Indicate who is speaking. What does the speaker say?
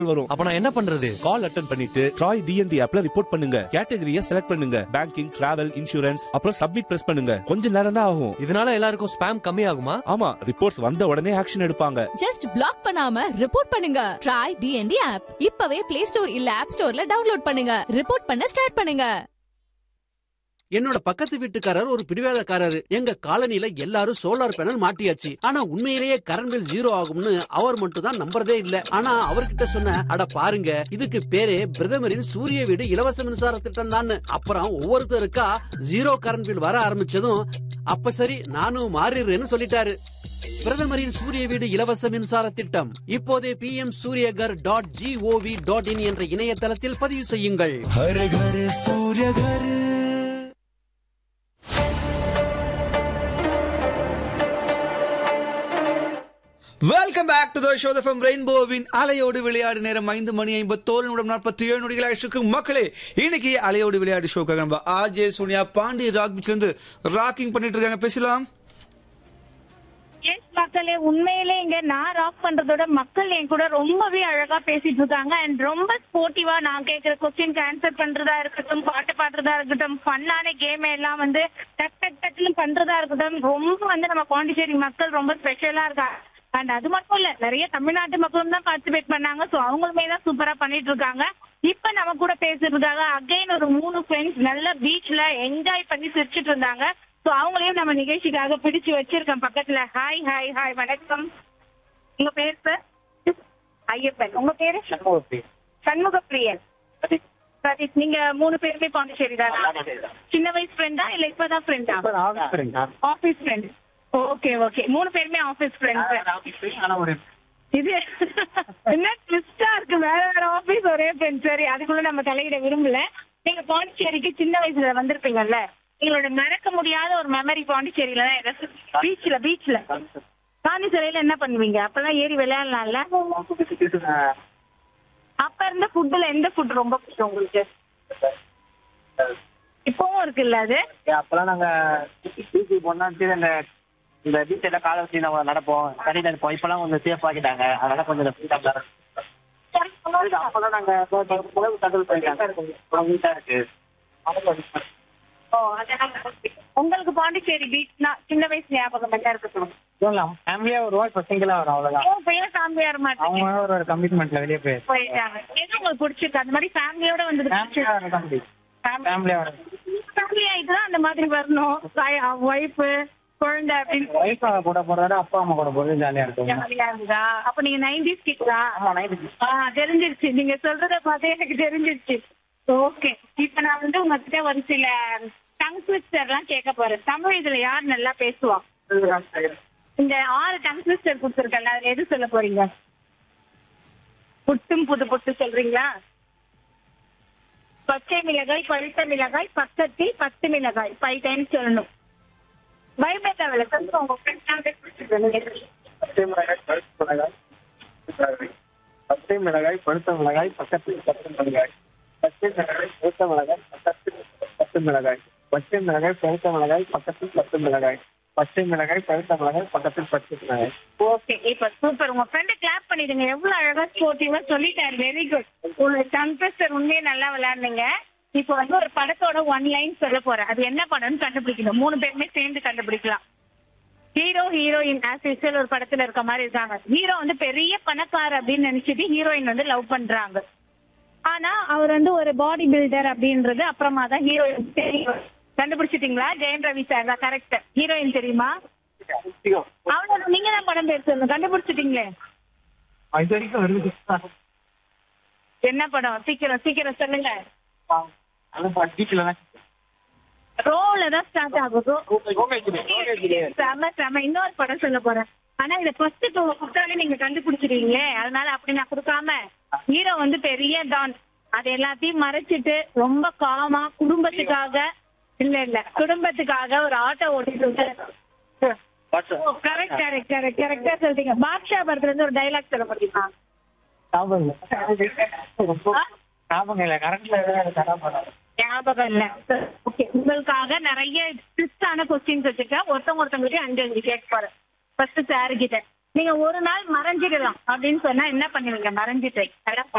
Speaker 1: வரும்
Speaker 2: அப்ப நான் என்ன பண்றது
Speaker 1: கால் அட்டன் பண்ணிட்டு ட்ராய் டிஎன்டி ஆப்ல ரிப்போர்ட் பண்ணுங்க கேட்டகரியை செலக்ட் பண்ணுங்க பேங்கிங் டிராவல் இன்சூரன்ஸ் அப்புறம் சப்மிட் பிரஸ் பண்ணுங்க கொஞ்ச நேரம் தான் ஆகும்
Speaker 2: இதனால எல்லாருக்கும் ஸ்பேம் கம்மி ஆகுமா
Speaker 1: ஆமா ரிப்போர்ட்ஸ் வந்த உடனே ஆக்ஷன் எடுப்பாங்க
Speaker 3: ஜஸ்ட் பிளாக் பண்ணாம ரிப்போர்ட் பண்ணுங்க ட்ரை டிஎன்டி ஆப் இப்பவே பிளே ஸ்டோர் இல்ல ஆப் ஸ்டோர்ல டவுன்லோட் பண்ணுங்க ரிப்போர்ட் பண்ண ஸ்டார்ட் பண்ணுங்க
Speaker 4: என்னோட பக்கத்து வீட்டுக்காரர் ஒரு பிடிவாதக்காரரு எங்க காலனில எல்லாரும் சோலார் பேனல் மாட்டியாச்சு ஆனா உண்மையிலேயே கரண்ட் பில் ஜீரோ ஆகும்னு அவர் மட்டும் தான் நம்புறதே இல்ல ஆனா அவர்கிட்ட சொன்ன அட பாருங்க இதுக்கு பேரே பிரதமரின் சூரிய வீடு இலவச மின்சார திட்டம் தான் அப்புறம் ஒவ்வொருத்தருக்கா ஜீரோ கரண்ட் பில் வர ஆரம்பிச்சதும் அப்ப சரி நானும் மாறிடுறேன்னு சொல்லிட்டாரு பிரதமரின் சூரிய வீடு இலவச மின்சார திட்டம் இப்போதே P M Suryaghar dot G O V dot in என்ற இணையதளத்தில் பதிவு செய்யுங்கள்
Speaker 5: welcome back to the show from ரெயின்போவின் அலையோடு விளையாடு நேரம் ஐந்து மணி ஐம்பத்தோரு நிமிடம் நாற்பத்தி ஏழு நொடிகள் ஆயிடுச்சு மக்களே இன்னைக்கு அலையோடு விளையாடு ஷோக்காக நம்ம ஆர்ஜே சோனியா பாண்டி ராக் பீச்ல இருந்து ராக்கிங் பண்ணிட்டு இருக்காங்க பேசலாம்
Speaker 6: எஸ் மக்களே உண்மையிலே இங்க நான் ராக் பண்றதோட மக்கள் என் கூட ரொம்பவே அழகா பேசிட்டு இருக்காங்க அண்ட் ரொம்ப ஸ்போர்ட்டிவா நான் கேக்குற கொஸ்டினுக்கு ஆன்சர் பண்றதா இருக்கட்டும் பாட்டு பாடுறதா இருக்கட்டும் ஃபன்னான கேம் எல்லாம் வந்து டக் டக் டக்னு பண்றதா இருக்கட்டும் ரொம்ப வந்து நம்ம பாண்டிச்சேரி மக்கள் ரொம்ப ஸ்பெஷலா இருக்காங்க அண்ட் அது மட்டும் இல்ல நிறைய தமிழ்நாட்டு மக்களும் தான் பார்ட்டிசிபேட் பண்ணாங்க சோ அவங்களுமே தான் சூப்பரா பண்ணிட்டு இருக்காங்க இப்ப நம்ம கூட பேசுறதுக்காக அகைன் ஒரு மூணு ஃப்ரெண்ட்ஸ் நல்ல பீச்ல என்ஜாய் பண்ணி சிரிச்சிட்டு இருந்தாங்க சோ அவங்களையும் நம்ம நிகழ்ச்சிக்காக பிடிச்சு வச்சிருக்கோம் பக்கத்துல ஹாய் ஹாய் ஹாய் வணக்கம் உங்க பேர் சார் ஐயப்பன் உங்க பேரு சண்முக பிரியன் சதீஷ் நீங்க மூணு பேருமே பாண்டிச்சேரி தான் சின்ன வயசு ஃப்ரெண்டா இல்ல இப்பதான் ஃப்ரெண்டா ஆபீஸ் ஃப்ரெண்ட் ஓகே ஓகே மூணு பேருமே ஆபீஸ் ஃப்ரெண்ட்ஸ் இது என்ன ட்விஸ்டா இருக்கு வேற வேற ஆபீஸ் ஒரே ஃப்ரெண்ட் சரி அதுக்குள்ள நம்ம தலையிட விரும்பல நீங்க பாண்டிச்சேரிக்கு சின்ன வயசுல வந்திருப்பீங்கல்ல எங்களோட மறக்க முடியாத ஒரு மெமரி பாண்டிச்சேரியில தான் பீச்ல பீச்ல காந்தி சிலையில என்ன பண்ணுவீங்க அப்பெல்லாம் ஏறி விளையாடலாம்ல அப்ப இருந்த ஃபுட்ல எந்த ஃபுட் ரொம்ப பிடிக்கும் உங்களுக்கு இப்பவும் இருக்குல்ல அது
Speaker 7: அப்பெல்லாம் நாங்க பீச்சுக்கு போனா சரி அந்த இந்த பீச் எல்லாம் காலை வச்சு நம்ம நடப்போம் தண்ணியில் இருப்போம் இப்பெல்லாம் கொஞ்சம் சேஃப் ஆக்கிட்டாங்க அதனால கொஞ்சம் ஃப்ரீடம் அப்பெல்லாம் நாங்க உணவு கண்ட்ரோல் பண்ணிட்டாங்க நீட்டா இருக்கு
Speaker 6: ஓ அதெல்லாம் உங்களுக்கு பாண்டிச்சேரி பீச்னா சின்ன வயசு ஞாபகம் என்ன இருக்கு சொல்லுங்க
Speaker 7: ஃபேமிலியா வருவோம் இப்போ சிங்கிளா வரும் அவ்வளவுதான்
Speaker 6: ஏன் பையன் ஃபேமிலியா வர மாட்டேங்க
Speaker 7: அவங்க ஒரு ஒரு கமிட்மெண்ட்ல வெளியே போய்
Speaker 6: போயிட்டாங்க எது உங்களுக்கு பிடிச்சிருக்கு அந்த மாதிரி ஃபேமிலியோட வந்தது
Speaker 7: ஃபேமிலியா வர தம்பி ஃபேமிலியா வர
Speaker 6: ஃபேமிலி ஆயிட்டு தான் அந்த மாதிரி வரணும் ஒய்ஃப் குழந்தை அப்படின்னு
Speaker 7: ஒய்ஃப் கூட போறத அப்பா அம்மா கூட போறது ஜாலியா இருக்கும்
Speaker 6: ஜாலியா இருந்தா அப்ப நீங்க நைன்டிஸ் கிட்டா
Speaker 7: ஆமா நைட்டு
Speaker 6: ஆ தெரிஞ்சிருச்சு நீங்க சொல்றத பார்த்தே எனக்கு தெரிஞ்சிருச்சு ஓகே இப்ப நான் வந்து உங்ககிட்ட ஒரு சில டங் ட்விஸ்டர் எல்லாம் கேட்க போறேன் தமிழ் இதுல யார் நல்லா பேசுவா இந்த ஆறு டங் ட்விஸ்டர் கொடுத்துருக்கல அதுல எது சொல்ல போறீங்க புட்டும் புது புட்டு சொல்றீங்களா பச்சை மிளகாய் பழுத்த மிளகாய் பக்கத்தில் பத்து மிளகாய் ஃபைவ் டைம்ஸ் சொல்லணும் பயமே தேவையில்ல சொல்லுங்க உங்க ஃப்ரெண்ட்ஸ்
Speaker 7: பச்சை மிளகாய் பழுத்த மிளகாய் பச்சை மிளகாய் பழுத்த மிளகாய் பக்கத்தில் பத்து மிளகாய் பச்சை மிளகாய் பழுத்த மிளகாய் பக்கத்தில் பத்து மிளகாய் பச்சை மிளகாய் பழுத்த மிளகாய் பக்கத்தில் பத்து மிளகாய் பச்சை மிளகாய் பழுத்த மிளகாய் பக்கத்தில் பத்து மிளகாய்
Speaker 6: ஓகே இப்ப சூப்பர் உங்க ஃப்ரெண்ட் கிளாப் பண்ணிடுங்க எவ்வளவு அழகா ஸ்போர்ட்டிவா சொல்லிட்டாரு வெரி குட் உங்க டங்பஸ்டர் உண்மையே நல்லா விளையாடுனீங்க இப்போ வந்து ஒரு படத்தோட ஒன் லைன் சொல்ல போறேன் அது என்ன படம்னு கண்டுபிடிக்கணும் மூணு பேருமே சேர்ந்து கண்டுபிடிக்கலாம் ஹீரோ ஹீரோயின் ஆஸ் யூஸ்வல் ஒரு படத்துல இருக்க மாதிரி இருக்காங்க ஹீரோ வந்து பெரிய பணக்காரர் அப்படின்னு நினைச்சிட்டு ஹீரோயின் வந்து லவ் பண்றாங்க ஆனா அவர் வந்து ஒரு பாடி பில்டர் அப்படின்றது அப்புறமா தான் ஹீரோயின் தெரியும் கண்டுபிடிச்சிட்டீங்களா ஜெயம் ரவி சார் தான் கரெக்ட் ஹீரோயின் தெரியுமா அவ்வளவு நீங்க தான் படம் பேர் சொல்லுங்க கண்டுபிடிச்சிட்டீங்களே
Speaker 7: இது வரைக்கும் வருது
Speaker 6: என்ன படம் சீக்கிரம் சீக்கிரம் சொல்லுங்க
Speaker 7: அது பீச்சில் தான்
Speaker 6: ரோல தான் ஸ்டார்ட் ஆகுது
Speaker 7: கோகேஜிலே கோகேஜிலே
Speaker 6: செம செம இன்னொரு படம் சொல்ல போறேன் ஆனா இத ஃபர்ஸ்ட் கொடுத்தாலே நீங்க கண்டுபிடிச்சிருவீங்களே அதனால அப்படி நான் கொடுக்காம ஹீரோ வந்து பெரிய டான் அது எல்லாத்தையும் மறைச்சிட்டு ரொம்ப காமா குடும்பத்துக்காக இல்ல இல்ல குடும்பத்துக்காக ஒரு ஆட்டோ ஓட்டிட்டு கரெக்ட் கரெக்ட் கரெக்ட் கரெக்டா சொல்றீங்க பாட்ஷா படத்துல இருந்து ஒரு டைலாக் சொல்ல முடியுமா
Speaker 7: ஞாபகம் இல்லை ஞாபகம் இல்லை கரண்ட்ல ஞாபகம்
Speaker 6: ஞாபகம் இல்ல ஓகே உங்களுக்காக நிறைய ட்விஸ்டான கொஸ்டின்ஸ் வச்சிருக்கேன் ஒருத்தவங்க ஒருத்தவங்களுக்கு அஞ்சு அஞ்சு கேட்க போறேன் ஃபர்ஸ்ட் சார் கிட்ட நீங்க ஒரு நாள் மறைஞ்சிடலாம் அப்படின்னு சொன்னா என்ன பண்ணுவீங்க மறைஞ்சிட்டு நல்லா